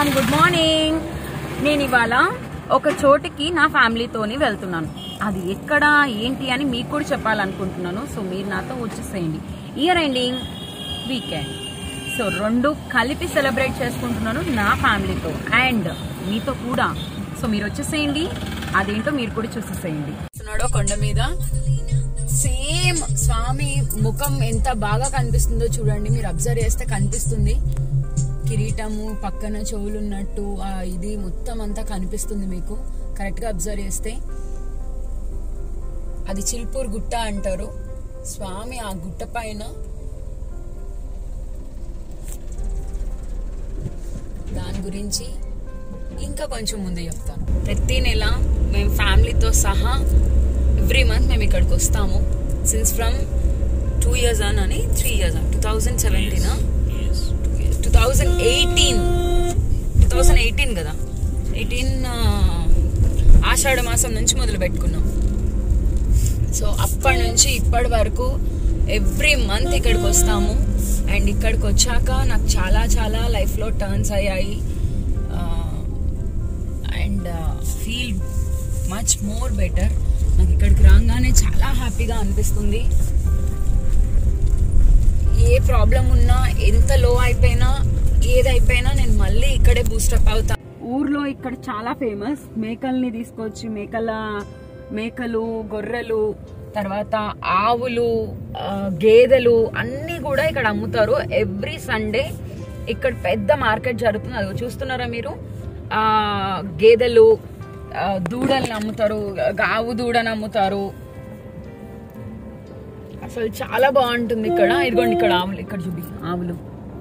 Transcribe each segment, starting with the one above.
Welcome good morning నేను ఇవాళ ఒక చోటికి నా ఫ్యామిలీతోని వెళ్తున్నాను అది ఎక్కడ ఏంటి అని మీకు కూడా చెప్పాలనుకుంటున్నాను సో మీరు నాతో వచ్చేసేయండి ఇయర్ ఎండింగ్ వీకెండ్ సో రెండు కలిపి సెలబ్రేట్ చేసుకుంటున్నాను నా ఫ్యామిలీతో అండ్ మీతో కూడా సో మీరు వచ్చేసేయండి అదేంటో మీరు కూడా చూసేసేయండి చూస్తున్నాడో కొండ మీద సేమ్ స్వామి ముఖం ఎంత బాగా కనిపిస్తుందో చూడండి మీరు అబ్జర్వ్ చేస్తే కనిపిస్తుంది కిరీటము పక్కన చెవులు ఉన్నట్టు ఆ ఇది మొత్తం అంతా కనిపిస్తుంది మీకు కరెక్ట్ గా అబ్జర్వ్ చేస్తే అది చిల్పూర్ గుట్ట అంటారు స్వామి ఆ గుట్ట పైన దాని గురించి ఇంకా కొంచెం ముందు చెప్తాను ప్రతి నెల మేము ఫ్యామిలీతో సహా ఎవ్రీ మంత్ మేము ఇక్కడికి వస్తాము సిన్స్ ఫ్రమ్ టూ ఇయర్స్ అని three years two thousand seventeen two thousand eighteen two thousand eighteen కదా ఎయిటీన్ ఆషాఢ మాసం నుంచి మొదలు పెట్టుకున్నాం సో అప్పటి నుంచి ఇప్పటి వరకు ఎవ్రీ మంత్ ఇక్కడికి వస్తాము అండ్ ఇక్కడికి వచ్చాక నాకు చాలా చాలా లైఫ్లో టర్న్స్ అయ్యాయి and feel much more better నాకు ఇక్కడికి రాగానే చాలా హ్యాపీగా అనిపిస్తుంది ఏ ప్రాబ్లం ఉన్నా ఎంత లో అయిపోయినా ఏదైపోయినా నేను మళ్ళీ ఇక్కడే బూస్టప్ అవుతా ఊర్లో ఇక్కడ చాలా ఫేమస్ మేకల్ని తీసుకొచ్చి మేకల మేకలు గొర్రెలు తర్వాత ఆవులు ఆ, గేదెలు అన్నీ కూడా ఇక్కడ అమ్ముతారు ఎవ్రీ సండే ఇక్కడ పెద్ద మార్కెట్ జరుగుతుంది అది చూస్తున్నారా మీరు ఆ గేదెలు ఆ, దూడల్ని అమ్ముతారు ఆవు దూడని అమ్ముతారు అసలు చాలా బాగుంటుంది ఇక్కడ ఇదిగోండి ఇక్కడ ఆవులు ఇక్కడ చూపి ఆవులు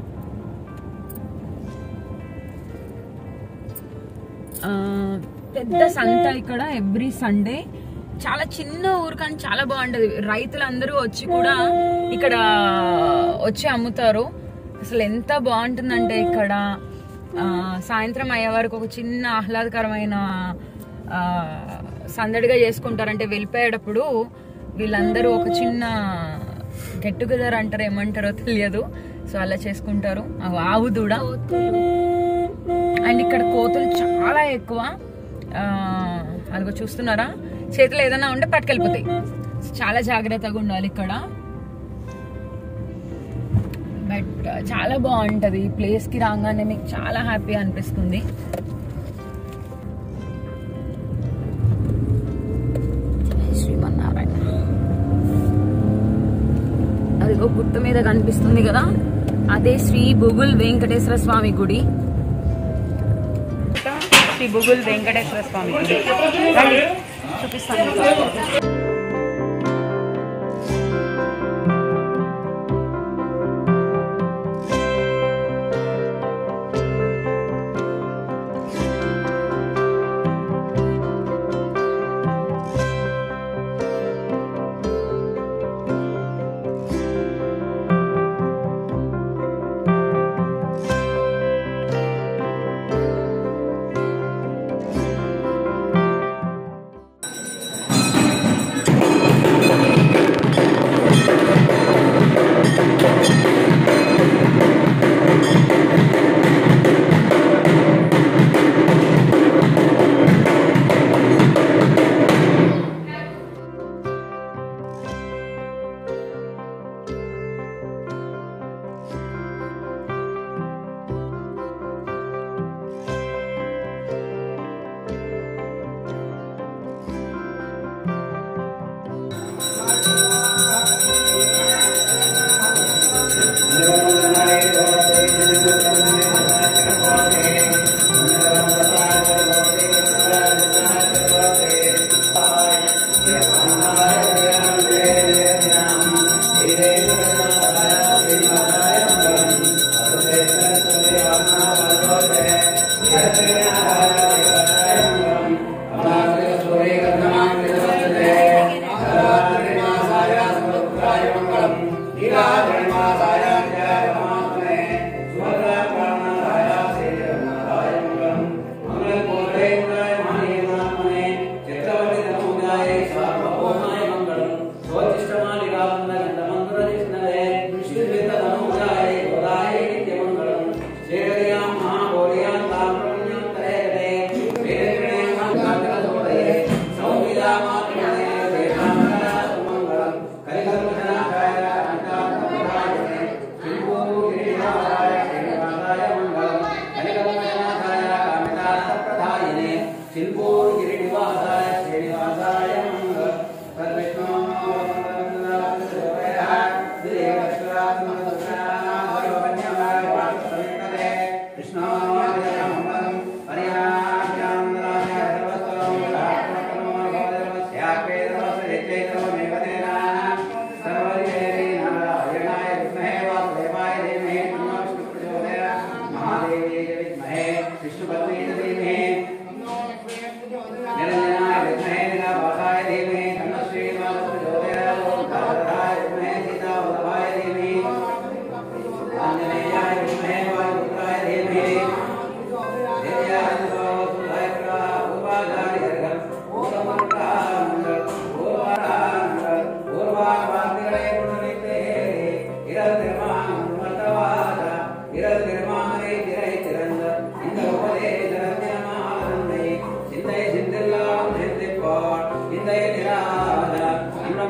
ఆ, పెద్ద సంత ఇక్కడ ఎవ్రీ సండే చాలా చిన్న ఊరు కానీ చాలా బాగుంటది రైతులందరూ వచ్చి కూడా ఇక్కడ వచ్చి అమ్ముతారు అసలు ఎంత బాగుంటుందంటే ఇక్కడ ఆ, సాయంత్రం అయ్యే వరకు ఒక చిన్న ఆహ్లాదకరమైన ఆ, సందడిగా చేసుకుంటారంటే వెళ్ళిపోయేటప్పుడు వీళ్ళందరూ ఒక చిన్న గెట్ టుగెదర్ అంటారు ఏమంటారో తెలియదు సో అలా చేసుకుంటారు ఆ ఆవు దూడ అండ్ ఇక్కడ కోతులు చాలా ఎక్కువ ఆ, అదిగో చూస్తున్నారా చేతిలో ఏదైనా ఉంటే పట్టుకెళ్ళిపోతాయి చాలా జాగ్రత్తగా ఉండాలి ఇక్కడ బట్ చాలా బాగుంటది ఈ ప్లేస్ కి రాగానే మీకు చాలా హ్యాపీ అనిపిస్తుంది జై శ్రీమన్నారాయణ అదిగో గుట్ట మీద కనిపిస్తుంది కదా అదే శ్రీ బుగుల్ వెంకటేశ్వర స్వామి గుడి శ్రీ బుగుల్ వెంకటేశ్వర స్వామి గుడి రండి, చూపిస్తాను మీకు.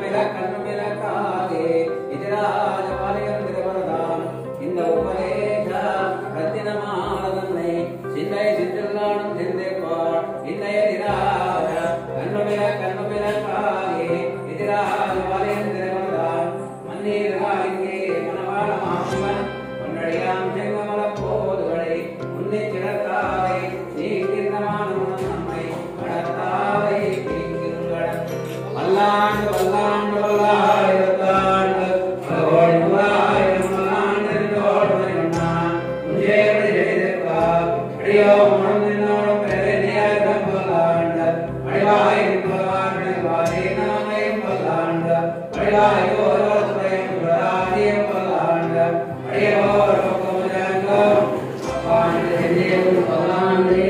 కన్నమిల కన్నమిల కాగే ఇతిరాజ పాలయం తిరువరదాన్ இந்த உபதேச ரத்தினமானதன்னை சிந்தை சிற்றில்லாடும் சிந்தைப்பார் இன்றைய திராஜ கண்ணுமில கண்ணுமில காலே எதிராக பாலயம் திரைவந்தான் மன்னீர் இங்கே மனவாள மாசுவன் பொன்னடியாம் செங்கமல போதுகளை உன்னை சிறத்தாவை நீக்கின்றமானும் நம்மை கடத்தாவை கிரிக்கின்றன வல்லாண்டு வல்லாண்டு வல்லாயிரத்தாண்டு பகவான் நூறாயிரம் வல்லாண்டு நின்றோடு வருகின்றான் உஞ்சேவடி செய்திருப்பார் அடியோ மனம் நின்னோடும் பெருநியாயம் வல்லாண்டு அடிவாய் நிற்பவார்கள் வாரே நாமையும் வல்லாண்டு அடிவாயோ துறையும் விடாதியம் வல்லாண்டு அடியோர் பக்கமுஜங்கம் அப்பாண்டு செஞ்சேவும் வல்லாண்டே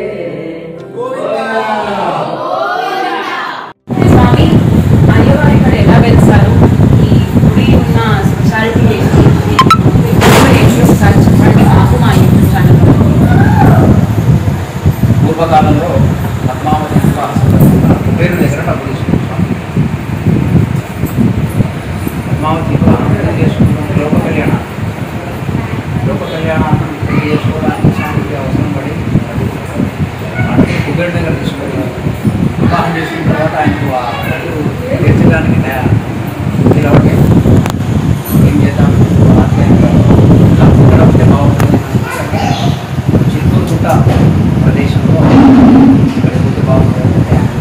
స్వామి అయ్యవారు ఇక్కడ ఎలా వెళ్తారు ఈ గుడి ఉన్న స్పెషాలిటీ ఏంటి ఎక్కువ ఏంటి ఒకసారి చెప్పండి మాకు మా యూట్యూబ్ ఛానల్ పూర్వకాలంలో పద్మావతి పేరు దగ్గర డబ్బులు తీసుకుంటాం పద్మావతి వివాహం చేసుకుంటాం లోక కళ్యాణం లోక కళ్యాణాన్ని పెళ్లి చేసుకోవడానికి స్వామికి అవసరం పడి అంటే కుబేరు దగ్గర తీసుకెళ్ళారు వివాహం చేసుకున్న తర్వాత ఆయనకు ఆ డబ్బులు తీర్చడానికి నిలబడి ఏం చేద్దాం ఇలా ఇక్కడ ఉంటే బాగుంటుంది చిత్తూరు చుట్ట ప్రదేశంలో ఇక్కడ ఉంటే బాగుంటుంది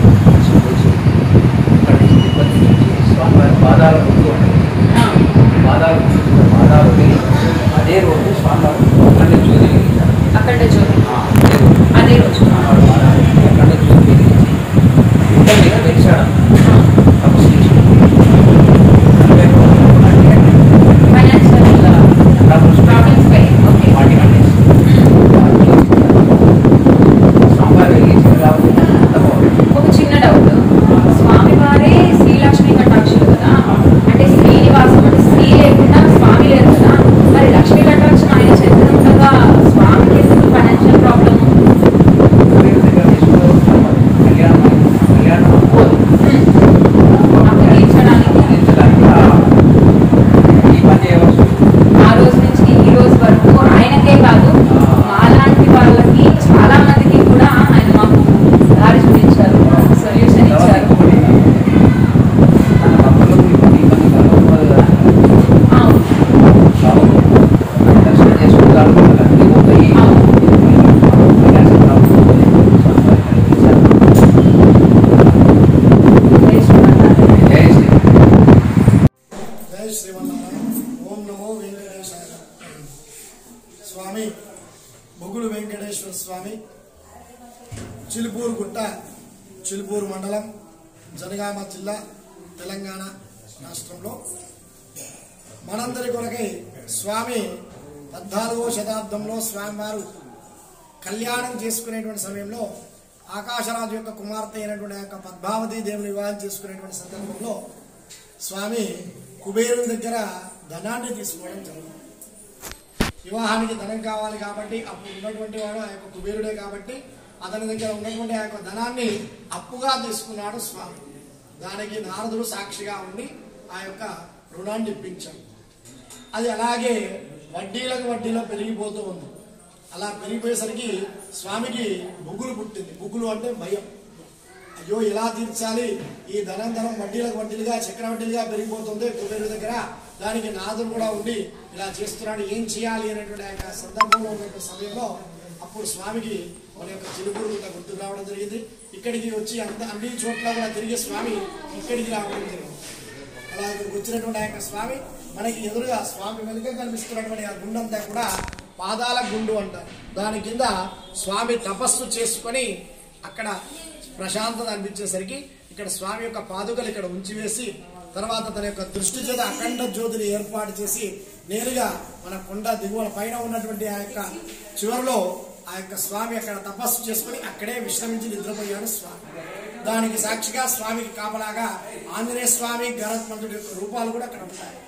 ఇక్కడ నుంచి తిరుపతి నుంచి స్వామివారి పాదాల ముందు ఉంటాయి పాదాలు పాదాలు తిరిగి అదే రోజు స్వామివారు అక్కడ జ్యోతి వెలిగించారు అక్కడే చూడండి ఆ, అదే రోజు అదే రోజు స్వామివారి పాదాలు అక్కడ జ్యోతి వెలిగించి గుట్ట మీద వెలిచాడు తపస్సు చేసుకుంటూ నలభై రోజులు అంటే ఫైనాన్షియల్ డబ్బులు ప్రాబ్లమ్స్ పై ఓకే వాటి సాంబార్ వెలిగించారు కాబట్టి అంత బాగుంది ఒక చిన్న డౌట్ స్వామివారే శ్రీలక్ష్మి కటాక్షులు కదా అంటే శ్రీనివాసం అంటే శ్రీ లేకుండా స్వామి లేరు కదా మరి లక్ష్మీ కటాక్షం ఆయన చెందిన ఉండగా స్వామికి ఎందుకు ఫైనాన్షియల్ ప్రాబ్లమ్ వేరే దగ్గర తీసుకోవాలి కళ్యాణం కళ్యాణం అవ్వదు అప్పుడు తీర్చడానికి తీర్చడానికి ఆ- ఈ పని చేయవచ్చు ఆ రోజు నుంచి ఈ రోజు వరకు ఆయనకే కాదు మాలాంటి వాళ్ళకి చాలా మందికి కూడా ఆయన మాకు దారి చూపించారు సొల్యూషన్ తర్వాత ఇచ్చారు ఇంకొకటి మన భక్తులకు ఇప్పుడు ఈ పని కలగకూడదు కదా అవును కాబట్టి దర్శనం చేసుకుంటారు అన్ని పోతాయి కళ్యాణం రాకపోతే స్వామివారి కనిపించారు. తెలుసుకున్నాను. జై శ్రీ జై శ్రీమన్నారాయణ ఓం నమో వెంకటేశాయ స్వామి బొగులు వెంకటేశ్వర స్వామి చిలుపూరు గుట్ట చిలుపూరు మండలం జనగామ జిల్లా తెలంగాణ రాష్ట్రంలో మనందరి కొరకై స్వామి పద్నాలుగో శతాబ్దంలో స్వామివారు కళ్యాణం చేసుకునేటువంటి సమయంలో ఆకాశరాజు యొక్క కుమార్తె అయినటువంటి ఆ యొక్క పద్మావతి దేవుని వివాహం చేసుకునేటువంటి సందర్భంలో స్వామి కుబేరుని దగ్గర ధనాన్ని తీసుకోవడం జరిగింది వివాహానికి ధనం కావాలి కాబట్టి అప్పుడు ఉన్నటువంటి వాడు ఆ యొక్క కుబేరుడే కాబట్టి అతని దగ్గర ఉన్నటువంటి ఆ యొక్క ధనాన్ని అప్పుగా తీసుకున్నాడు స్వామి దానికి నారదుడు సాక్షిగా ఉండి ఆ యొక్క రుణాన్ని ఇప్పించాడు అది అలాగే వడ్డీలకు వడ్డీలో పెరిగిపోతూ ఉంది అలా పెరిగిపోయేసరికి స్వామికి బుగ్గులు పుట్టింది బుగ్గులు అంటే భయం అయ్యో ఎలా తీర్చాలి ఈ ధనం ధనం వడ్డీలకు వడ్డీలుగా చక్రవడ్డీలుగా పెరిగిపోతుంది కుబేరు దగ్గర దానికి నాదుడు కూడా ఉండి ఇలా చేస్తున్నాడు ఏం చేయాలి అనేటువంటి ఆ యొక్క సందర్భంలో ఉన్నటువంటి సమయంలో అప్పుడు స్వామికి మన యొక్క చిలుకూరు కూడా గుర్తుకు రావడం జరిగింది ఇక్కడికి వచ్చి అంత అన్ని చోట్ల కూడా తిరిగి స్వామి ఇక్కడికి రావడం జరిగింది అలా ఇక్కడికి వచ్చినటువంటి ఆ యొక్క స్వామి మనకి ఎదురుగా స్వామి వెనుక కనిపిస్తున్నటువంటి ఆ గుండంతా కూడా పాదాల గుండు అంటారు దాని కింద స్వామి తపస్సు చేసుకొని అక్కడ ప్రశాంతత అనిపించేసరికి ఇక్కడ స్వామి యొక్క పాదుకలు ఇక్కడ ఉంచి వేసి తర్వాత తన యొక్క దృష్టి చేత అఖండ జ్యోతిని ఏర్పాటు చేసి నేరుగా మన కొండ దిగువన పైన ఉన్నటువంటి ఆ యొక్క చివరిలో ఆ యొక్క స్వామి అక్కడ తపస్సు చేసుకుని అక్కడే విశ్రమించి నిద్రపోయాడు స్వామి దానికి సాక్షిగా స్వామికి కాపలాగా ఆంజనేయ స్వామి గరత్మంతుడి యొక్క రూపాలు కూడా అక్కడ ఉంటాయి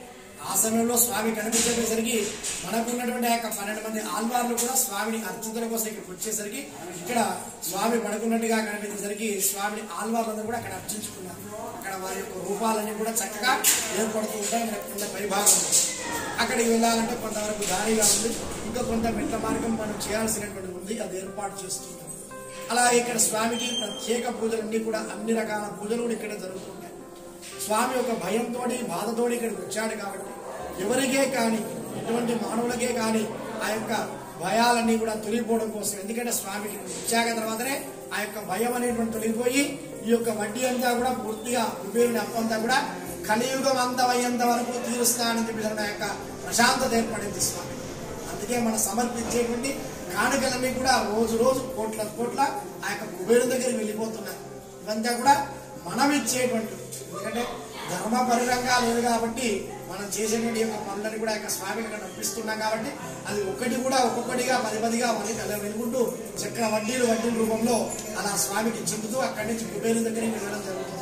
ఆ సమయంలో స్వామి కనిపించేసరికి మనకున్నటువంటి ఆ యొక్క పన్నెండు మంది ఆల్వార్లు కూడా స్వామిని అర్చించడం కోసం ఇక్కడికి వచ్చేసరికి ఇక్కడ స్వామి పడుకున్నట్టుగా కనిపించేసరికి స్వామిని ఆల్వార్లందరూ కూడా అక్కడ అర్చించుకున్నారు అక్కడ వారి యొక్క రూపాలన్నీ కూడా చక్కగా ఏర్పడుతూ ఉంటాయి మన కింద పైభాగంలో అక్కడికి వెళ్ళాలంటే కొంతవరకు దారిగా ఉంది ఇంకా కొంత మెట్ల మార్గం మనం చేయాల్సినటువంటి ఉంది అది ఏర్పాటు చేస్తుంటాం అలా ఇక్కడ స్వామికి ప్రత్యేక పూజలన్నీ కూడా అన్ని రకాల పూజలు కూడా ఇక్కడ జరుగుతుంటాయి స్వామి ఒక భయంతో బాధతో ఇక్కడికి వచ్చాడు కాబట్టి ఎవరికే కానీ ఎటువంటి మానవులకే కానీ ఆ యొక్క భయాలన్నీ కూడా తొలగిపోవడం కోసం ఎందుకంటే స్వామికి వచ్చాక తర్వాతనే ఆ యొక్క భయం అనేటువంటి తొలగిపోయి ఈ యొక్క వడ్డీ అంతా కూడా పూర్తిగా కుబేరుని అప్పంతా కూడా కలియుగం అంతమయ్యేంత వరకు తీరుస్తానని చెప్పి ఆ యొక్క ప్రశాంతత ఏర్పడింది స్వామి అందుకే మనం సమర్పించేటువంటి కానుకలన్నీ కూడా రోజు రోజు కోట్ల కోట్ల ఆ యొక్క కుబేరు దగ్గరికి వెళ్ళిపోతున్నాయి ఇవంతా కూడా మనం ఇచ్చేటువంటి ఎందుకంటే ధర్మ పరిరంగా లేదు కాబట్టి మనం చేసేటువంటి యొక్క పనులని కూడా ఆ యొక్క స్వామికి అక్కడ పంపిస్తున్నాం కాబట్టి అది ఒకటి కూడా ఒక్కొక్కటిగా పది పదిగా మళ్ళీ అలా వెలుగుంటూ చక్ర వడ్డీలు వడ్డీల రూపంలో అలా స్వామికి చెందుతూ అక్కడి నుంచి కుబేరు దగ్గరికి వెళ్ళడం జరుగుతుంది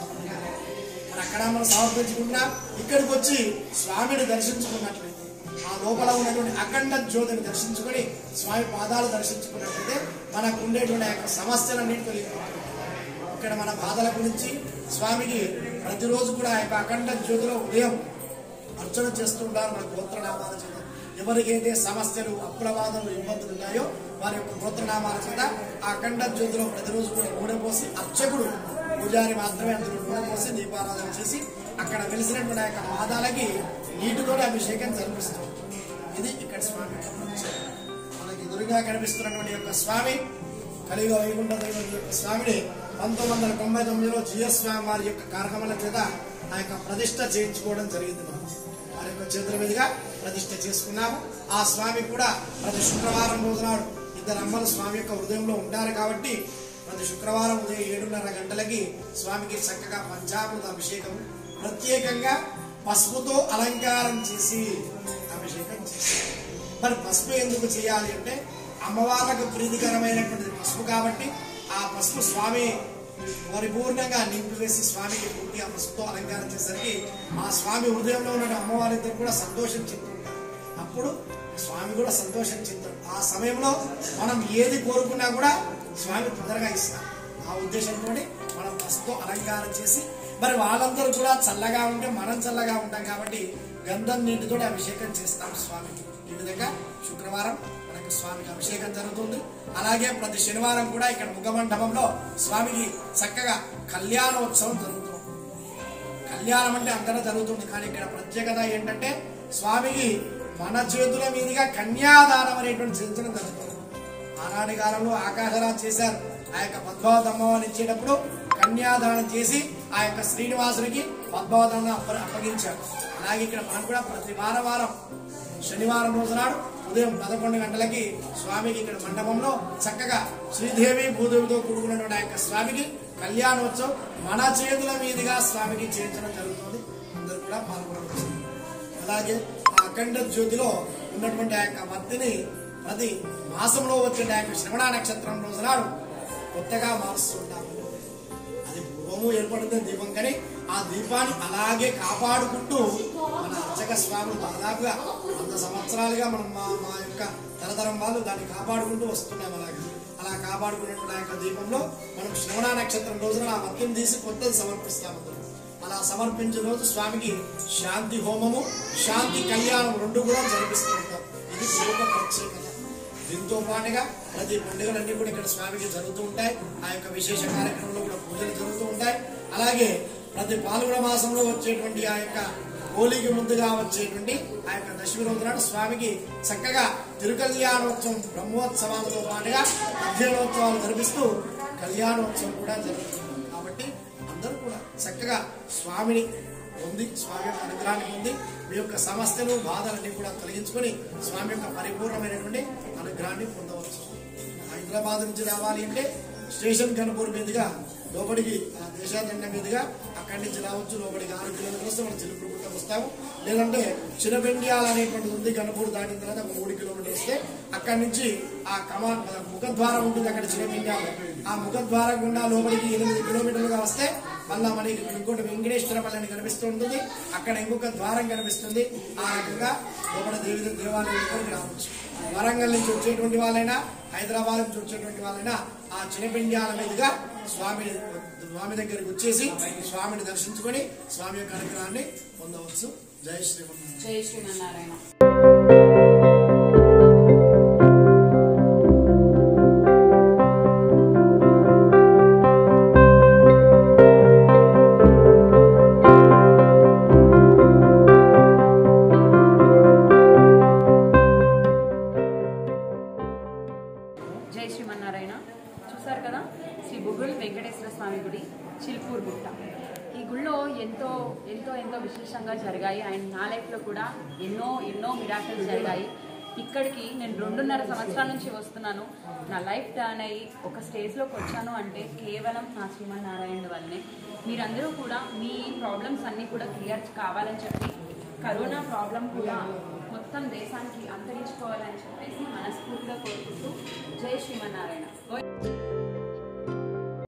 మరి అక్కడ మనం సమర్పించుకుంటున్నా ఇక్కడికి వచ్చి స్వామిని దర్శించుకున్నట్లయితే ఆ లోపల ఉన్నటువంటి అఖండ జ్యోతిని దర్శించుకొని స్వామి పాదాలు దర్శించుకున్నట్లయితే మనకు ఉండేటువంటి ఆ యొక్క సమస్యలన్నింటి తొలగిపోతాయి ఇక్కడ మన బాధల గురించి స్వామికి ప్రతిరోజు కూడా ఆ యొక్క అఖండ జ్యోతిలో ఉదయం అర్చన చేస్తుంటారు మన గోత్రనామాల చేత ఎవరికైతే సమస్యలు అప్పుల బాధలు ఇబ్బందులు ఉన్నాయో వారి యొక్క గోత్రనామాల చేత ఆ అఖండ జ్యోతిలో ప్రతిరోజు కూడా నూనె పోసి అర్చకుడు పూజారి మాత్రమే అందులో నూనె పోసి దీపారాధన చేసి అక్కడ వెలిసినటువంటి ఆ యొక్క పాదాలకి నీటితో అభిషేకం జరిపిస్తుంది ఇది ఇక్కడ స్వామి యొక్క ప్రత్యేకత. మనకి ఎదురుగా కనిపిస్తున్నటువంటి యొక్క స్వామి కలియుగ వైకుంఠ దైవం యొక్క స్వామిని పంతొమ్మిది వందల తొంభై తొమ్మిదిలో జిఎస్ స్వామి వారి యొక్క కార్యక్రమాల చేత ఆ యొక్క ప్రతిష్ట చేయించుకోవడం జరిగింది మనం వారి యొక్క చేతుల మీదుగా ప్రతిష్ట చేసుకున్నాము ఆ స్వామి కూడా ప్రతి శుక్రవారం రోజునాడు ఇద్దరు అమ్మలు స్వామి యొక్క హృదయంలో ఉంటారు కాబట్టి ప్రతి శుక్రవారం ఉదయం ఏడున్నర గంటలకి స్వామికి చక్కగా పంచామృత అభిషేకం ప్రత్యేకంగా పసుపుతో అలంకారం చేసి అభిషేకం చేస్తారు మరి పసుపు ఎందుకు చేయాలి అంటే అమ్మవార్లకు ప్రీతికరమైనటువంటిది పసుపు కాబట్టి ఆ పసుపు స్వామి పరిపూర్ణంగా నింపివేసి స్వామికి పూర్తిగా పసుపుతో అలంకారం చేసరికి ఆ స్వామి హృదయంలో ఉన్న అమ్మవారిద్దరు కూడా సంతోషం చెందుతుంటారు అప్పుడు స్వామి కూడా సంతోషం చెందుతారు ఆ సమయంలో మనం ఏది కోరుకున్నా కూడా స్వామి తొందరగా ఇస్తారు ఆ ఉద్దేశంతో మనం పసుపుతో అలంకారం చేసి మరి వాళ్ళందరూ కూడా చల్లగా ఉంటే మనం చల్లగా ఉంటాం కాబట్టి గంధం నీటితో అభిషేకం చేస్తాం స్వామికి ఈ విధంగా శుక్రవారం మనకు స్వామికి అభిషేకం జరుగుతుంది అలాగే ప్రతి శనివారం కూడా ఇక్కడ ముఖమండపంలో స్వామికి చక్కగా కళ్యాణోత్సవం జరుగుతుంది కళ్యాణం అంటే అందరూ జరుగుతుంది కానీ ఇక్కడ ప్రత్యేకత ఏంటంటే స్వామికి మన చేతుల మీదుగా కన్యాదానం అనేటువంటి చేయించడం జరుగుతుంది ఆనాటి కాలంలో ఆకాశరాజు చేశారు ఆ యొక్క పద్మావతి అమ్మవారిని ఇచ్చేటప్పుడు కన్యాదానం చేసి ఆ యొక్క శ్రీనివాసునికి పద్మావతాన్ని అప్ప అప్పగించారు అలాగే ఇక్కడ మనం కూడా ప్రతి వారం వారం శనివారం రోజు నాడు ఉదయం పదకొండు గంటలకి స్వామికి ఇక్కడ మండపంలో చక్కగా శ్రీదేవి భూదేవితో కూడుకున్నటువంటి ఆ యొక్క స్వామికి కళ్యాణోత్సవం మన చేతుల మీదుగా స్వామికి చేయించడం జరుగుతుంది అందరూ కూడా పాల్గొనవచ్చు అలాగే ఆ అఖండ జ్యోతిలో ఉన్నటువంటి ఆ యొక్క మత్తిని ప్రతి మాసంలో వచ్చే ఆ యొక్క శ్రవణ నక్షత్రం రోజు నాడు కొత్తగా మారుస్తుంటాము అది పూర్వము ఏర్పడుతుంది దీపం కానీ ఆ దీపాన్ని అలాగే కాపాడుకుంటూ మన అర్చక స్వాములు దాదాపుగా వంద సంవత్సరాలుగా మనం మా మా యొక్క తరతరం వాళ్ళు దాన్ని కాపాడుకుంటూ వస్తున్నాం అలాగే అలా కాపాడుకున్నటువంటి ఆ యొక్క దీపంలో మనం శ్రవణ నక్షత్రం రోజున ఆ మత్యం తీసి కొత్తది సమర్పిస్తాం అందులో. అలా సమర్పించిన రోజు స్వామికి శాంతి హోమము శాంతి కళ్యాణం రెండు కూడా జరిపిస్తూ ఉంటాం ఇది గొప్ప ప్రత్యేకత దీంతో పాటుగా ప్రతి పండుగలన్నీ కూడా ఇక్కడ స్వామికి జరుగుతూ ఉంటాయి ఆ యొక్క విశేష కార్యక్రమంలో కూడా పూజలు జరుగుతూ ఉంటాయి అలాగే ప్రతి పాల్గొన మాసంలో వచ్చేటువంటి ఆ యొక్క హోలీకి ముందుగా వచ్చేటువంటి ఆ యొక్క దశమి రోజు నాడు స్వామికి చక్కగా తిరుకల్యాణోత్సవం బ్రహ్మోత్సవాలతో పాటుగా అధ్యయనోత్సవాలు జరిపిస్తూ కళ్యాణోత్సవం కూడా జరుగుతుంది కాబట్టి అందరూ కూడా చక్కగా స్వామిని పొంది స్వామి యొక్క అనుగ్రహాన్ని పొంది మీ యొక్క సమస్యలు బాధలన్నీ కూడా తొలగించుకొని స్వామి యొక్క పరిపూర్ణమైనటువంటి అనుగ్రహాన్ని పొందవచ్చు హైదరాబాద్ నుంచి రావాలి అంటే స్టేషన్ కనుపూర్ మీదుగా లోపలికి ఆ దేశాదండ మీదుగా అక్కడి నుంచి రావచ్చు లోపలికి ఆరు కిలోమీటర్లు వస్తే మనం చిలుపురు గుట్టకు వస్తాము లేదంటే చిన్నపెండియాల అనేటువంటిది ఉంది కనుపూర్ దాటిన తర్వాత ఒక మూడు కిలోమీటర్లు వస్తే అక్కడి నుంచి ఆ కమా ముఖద్వారం ఉంటుంది అక్కడ చిన్నపెండియాల ఆ ముఖద్వారం గుండా లోపలికి ఎనిమిది కిలోమీటర్లుగా వస్తే మళ్ళా మనకి ఇక్కడ ఇంకోటి వెంకటేశ్వర పల్లి కనిపిస్తూ ఉంటుంది అక్కడ ఇంకొక ద్వారం కనిపిస్తుంది ఆ రకంగా లోపల దేవి దేవాలయం కూడా రావచ్చు వరంగల్ నుంచి వచ్చేటువంటి వాళ్ళైనా హైదరాబాద్ నుంచి వచ్చేటువంటి వాళ్ళైనా ఆ చిన్నపిండ్యాల మీదుగా స్వామి స్వామి దగ్గరికి వచ్చేసి స్వామిని దర్శించుకొని స్వామి యొక్క అనుగ్రహాన్ని పొందవచ్చు జై శ్రీమన్నారాయణ జై శ్రీమన్నారాయణ జై శ్రీమన్నారాయణ చూసారు కదా శ్రీ బుగుల్ వెంకటేశ్వర స్వామి గుడి చిల్పూర్ గుట్ట ఈ గుళ్ళో ఎంతో ఎంతో ఎంతో విశేషంగా జరిగాయి అండ్ నా లైఫ్లో కూడా ఎన్నో ఎన్నో మిరాకిల్స్ జరిగాయి ఇక్కడికి నేను రెండున్నర సంవత్సరాల నుంచి వస్తున్నాను నా లైఫ్ టర్న్ అయ్యి ఒక స్టేజ్లోకి వచ్చాను అంటే కేవలం నా శ్రీమన్నారాయణ వల్లనే మీరందరూ కూడా మీ ప్రాబ్లమ్స్ అన్నీ కూడా క్లియర్ కావాలని చెప్పి కరోనా ప్రాబ్లం కూడా మొత్తం దేశానికి అంతరించుకోవాలని చెప్పేసి మనస్ఫూర్తిగా కోరుకుంటూ జై శ్రీమన్నారాయణ